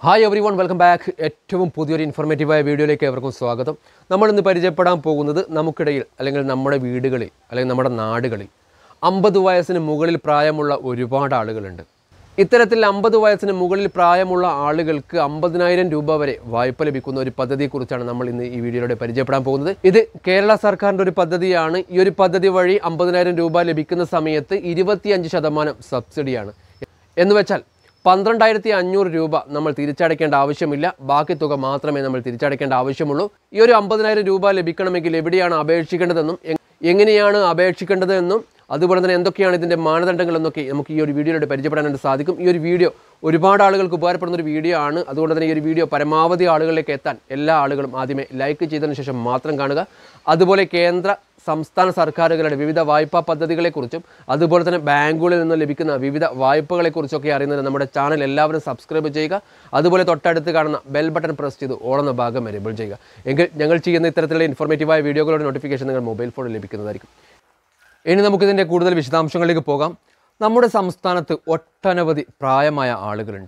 hi everyone welcome back ഏറ്റവും പുതിയൊരു ഇൻഫോർമേറ്റീവായ വീഡിയോയിലേക്ക് എവർക്കും സ്വാഗതം നമ്മളിന്ന് പരിചയപ്പെടാൻ പോകുന്നത് നമുക്കിടയിൽ അല്ലെങ്കിൽ നമ്മുടെ വീടുകളിൽ അല്ലെങ്കിൽ നമ്മുടെ നാടുകളിൽ അമ്പത് വയസ്സിന് മുകളിൽ പ്രായമുള്ള ഒരുപാട് ആളുകളുണ്ട് ഇത്തരത്തിൽ അമ്പത് വയസ്സിന് മുകളിൽ പ്രായമുള്ള ആളുകൾക്ക് അമ്പതിനായിരം രൂപ വരെ വായ്പ ലഭിക്കുന്ന ഒരു പദ്ധതിയെക്കുറിച്ചാണ് നമ്മൾ ഇന്ന് ഈ വീഡിയോയിലൂടെ പരിചയപ്പെടാൻ പോകുന്നത് ഇത് കേരള സർക്കാരിൻ്റെ ഒരു പദ്ധതിയാണ് ഈ ഒരു പദ്ധതി വഴി അമ്പതിനായിരം രൂപ ലഭിക്കുന്ന സമയത്ത് ഇരുപത്തിയഞ്ച് ശതമാനം സബ്സിഡിയാണ് എന്ന് വെച്ചാൽ പന്ത്രണ്ടായിരത്തി അഞ്ഞൂറ് രൂപ നമ്മൾ തിരിച്ചടയ്ക്കേണ്ട ആവശ്യമില്ല ബാക്കി തുക മാത്രമേ നമ്മൾ തിരിച്ചടയ്ക്കേണ്ട ആവശ്യമുള്ളൂ ഈ ഒരു അമ്പതിനായിരം രൂപ ലഭിക്കണമെങ്കിൽ എവിടെയാണ് അപേക്ഷിക്കേണ്ടതെന്നും എ- എങ്ങനെയാണ് അപേക്ഷിക്കേണ്ടതെന്നും അതുപോലെ തന്നെ എന്തൊക്കെയാണ് ഇതിൻ്റെ മാനദണ്ഡങ്ങൾ എന്നൊക്കെ നമുക്ക് ഈ ഒരു വീഡിയോയിലൂടെ പരിചയപ്പെടാനായിട്ട് സാധിക്കും ഈ ഒരു വീഡിയോ ഒരുപാട് ആളുകൾക്ക് ഉപകാരപ്പെടുന്ന ഒരു വീഡിയോ ആണ് അതുകൊണ്ട് തന്നെ ഈ ഒരു വീഡിയോ പരമാവധി ആളുകളിലേക്ക് എത്താൻ എല്ലാ ആളുകളും ആദ്യമേ ലൈക്ക് ചെയ്തതിന് ശേഷം മാത്രം കാണുക അതുപോലെ കേന്ദ്ര സംസ്ഥാന സർക്കാരുകളുടെ വിവിധ വായ്പാ പദ്ധതികളെക്കുറിച്ചും അതുപോലെ തന്നെ ബാങ്കുകളിൽ നിന്ന് ലഭിക്കുന്ന വിവിധ വായ്പകളെക്കുറിച്ചൊക്കെ അറിയുന്നതിന് നമ്മുടെ ചാനൽ എല്ലാവരും സബ്സ്ക്രൈബ് ചെയ്യുക അതുപോലെ തൊട്ടടുത്ത് കാണുന്ന ബെൽ ബട്ടൺ പ്രസ് ചെയ്ത് ഓടുന്ന ഭാഗം എനേബിൾ ചെയ്യുക എങ്കിൽ ഞങ്ങൾ ചെയ്യുന്ന ഇത്തരത്തിലുള്ള ഇൻഫോർമേറ്റീവായ വീഡിയോകളുടെ നോട്ടിഫിക്കേഷൻ നിങ്ങൾ മൊബൈൽ ഫോണിൽ ലഭിക്കുന്നതായിരിക്കും ഇനി നമുക്കിതിൻ്റെ കൂടുതൽ വിശദാംശങ്ങളിലേക്ക് പോകാം നമ്മുടെ സംസ്ഥാനത്ത് ഒട്ടനവധി പ്രായമായ ആളുകളുണ്ട്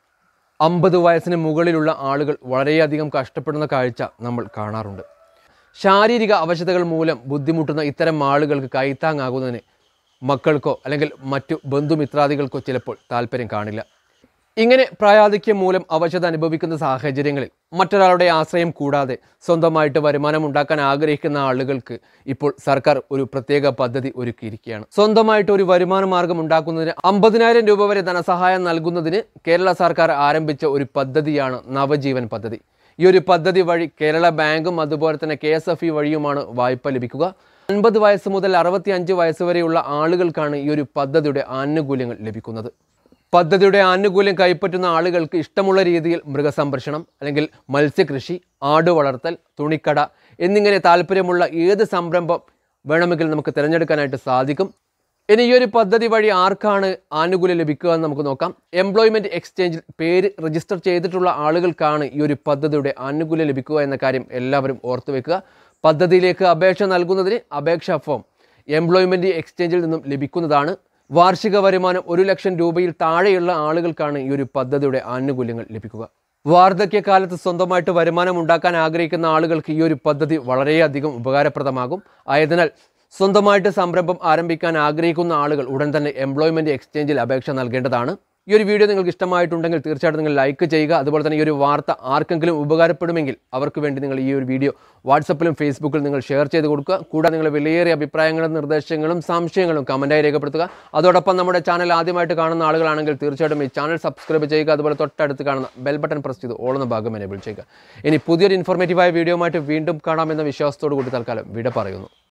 അമ്പത് വയസ്സിന് മുകളിലുള്ള ആളുകൾ വളരെയധികം കഷ്ടപ്പെടുന്ന കാഴ്ച നമ്മൾ കാണാറുണ്ട് ശാരീരിക അവശതകൾ മൂലം ബുദ്ധിമുട്ടുന്ന ഇത്തരം ആളുകൾക്ക് കൈത്താങ്ങാകുന്നതിന് മക്കൾക്കോ അല്ലെങ്കിൽ മറ്റു ബന്ധുമിത്രാദികൾക്കോ ചിലപ്പോൾ താല്പര്യം കാണില്ല ഇങ്ങനെ പ്രായാധിക്യം മൂലം അവശത അനുഭവിക്കുന്ന സാഹചര്യങ്ങളിൽ മറ്റൊരാളുടെ ആശ്രയം കൂടാതെ സ്വന്തമായിട്ട് വരുമാനം ഉണ്ടാക്കാൻ ആഗ്രഹിക്കുന്ന ആളുകൾക്ക് ഇപ്പോൾ സർക്കാർ ഒരു പ്രത്യേക പദ്ധതി ഒരുക്കിയിരിക്കുകയാണ് സ്വന്തമായിട്ട് ഒരു വരുമാന മാർഗം ഉണ്ടാക്കുന്നതിന് അമ്പതിനായിരം രൂപ വരെ ധനസഹായം നൽകുന്നതിന് കേരള സർക്കാർ ആരംഭിച്ച ഒരു പദ്ധതിയാണ് നവജീവൻ പദ്ധതി ഈ ഒരു പദ്ധതി വഴി കേരള ബാങ്കും അതുപോലെ തന്നെ കെ എസ് എഫ് ഇ വഴിയുമാണ് വായ്പ ലഭിക്കുക അൻപത് വയസ്സ് മുതൽ അറുപത്തി അഞ്ച് വയസ്സ് വരെയുള്ള ആളുകൾക്കാണ് ഈ ഒരു പദ്ധതിയുടെ ആനുകൂല്യങ്ങൾ ലഭിക്കുന്നത് പദ്ധതിയുടെ ആനുകൂല്യം കൈപ്പറ്റുന്ന ആളുകൾക്ക് ഇഷ്ടമുള്ള രീതിയിൽ മൃഗസംരക്ഷണം അല്ലെങ്കിൽ മത്സ്യകൃഷി ആട് വളർത്തൽ തുണിക്കട എന്നിങ്ങനെ താല്പര്യമുള്ള ഏത് സംരംഭം വേണമെങ്കിൽ നമുക്ക് തിരഞ്ഞെടുക്കാനായിട്ട് സാധിക്കും ഇനി ഈ ഒരു പദ്ധതി വഴി ആർക്കാണ് ആനുകൂല്യം ലഭിക്കുക എന്ന് നമുക്ക് നോക്കാം എംപ്ലോയ്മെന്റ് എക്സ്ചേഞ്ചിൽ പേര് രജിസ്റ്റർ ചെയ്തിട്ടുള്ള ആളുകൾക്കാണ് ഈ ഒരു പദ്ധതിയുടെ ആനുകൂല്യം ലഭിക്കുക എന്ന കാര്യം എല്ലാവരും ഓർത്തു വെക്കുക പദ്ധതിയിലേക്ക് അപേക്ഷ നൽകുന്നതിന് അപേക്ഷാ ഫോം എംപ്ലോയ്മെന്റ് എക്സ്ചേഞ്ചിൽ നിന്നും ലഭിക്കുന്നതാണ് വാർഷിക വരുമാനം ഒരു ലക്ഷം രൂപയിൽ താഴെയുള്ള ആളുകൾക്കാണ് ഈ ഒരു പദ്ധതിയുടെ ആനുകൂല്യങ്ങൾ ലഭിക്കുക വാർദ്ധക്യകാലത്ത് സ്വന്തമായിട്ട് വരുമാനം ഉണ്ടാക്കാൻ ആഗ്രഹിക്കുന്ന ആളുകൾക്ക് ഈ ഒരു പദ്ധതി വളരെയധികം ഉപകാരപ്രദമാകും ആയതിനാൽ സ്വന്തമായിട്ട് സംരംഭം ആരംഭിക്കാൻ ആഗ്രഹിക്കുന്ന ആളുകൾ ഉടൻ തന്നെ എംപ്ലോയ്മെന്റ് എക്സ്ചേഞ്ചിൽ അപേക്ഷ നൽകേണ്ടതാണ് ഈ ഒരു വീഡിയോ നിങ്ങൾക്ക് ഇഷ്ടമായിട്ടുണ്ടെങ്കിൽ തീർച്ചയായിട്ടും നിങ്ങൾ ലൈക്ക് ചെയ്യുക അതുപോലെ തന്നെ ഈ ഒരു വാർത്ത ആർക്കെങ്കിലും ഉപകാരപ്പെടുമെങ്കിൽ അവർക്ക് വേണ്ടി നിങ്ങൾ ഈ ഒരു വീഡിയോ വാട്സപ്പിലും ഫേസ്ബുക്കിലും നിങ്ങൾ ഷെയർ ചെയ്ത് കൊടുക്കുക കൂടാതെ നിങ്ങൾ വിലയേറിയ അഭിപ്രായങ്ങളും നിർദ്ദേശങ്ങളും സംശയങ്ങളും കമൻറ്റായി രേഖപ്പെടുത്തുക അതോടൊപ്പം നമ്മുടെ ചാനൽ ആദ്യമായിട്ട് കാണുന്ന ആളുകളാണെങ്കിൽ തീർച്ചയായിട്ടും ഈ ചാനൽ സബ്സ്ക്രൈബ് ചെയ്യുക അതുപോലെ തൊട്ടടുത്ത് കാണുന്ന ബെൽ ബട്ടൺ പ്രസ് ചെയ്ത് ഓളുന്ന ഭാഗം എനേബിൾ ചെയ്യുക ഇനി പുതിയൊരു ഇൻഫോർമേറ്റീവായ വീഡിയോ ആയിട്ട് വീണ്ടും കാണാമെന്ന വിശ്വാസത്തോടു കൂടി തൽക്കാലം വിട പറയുന്നു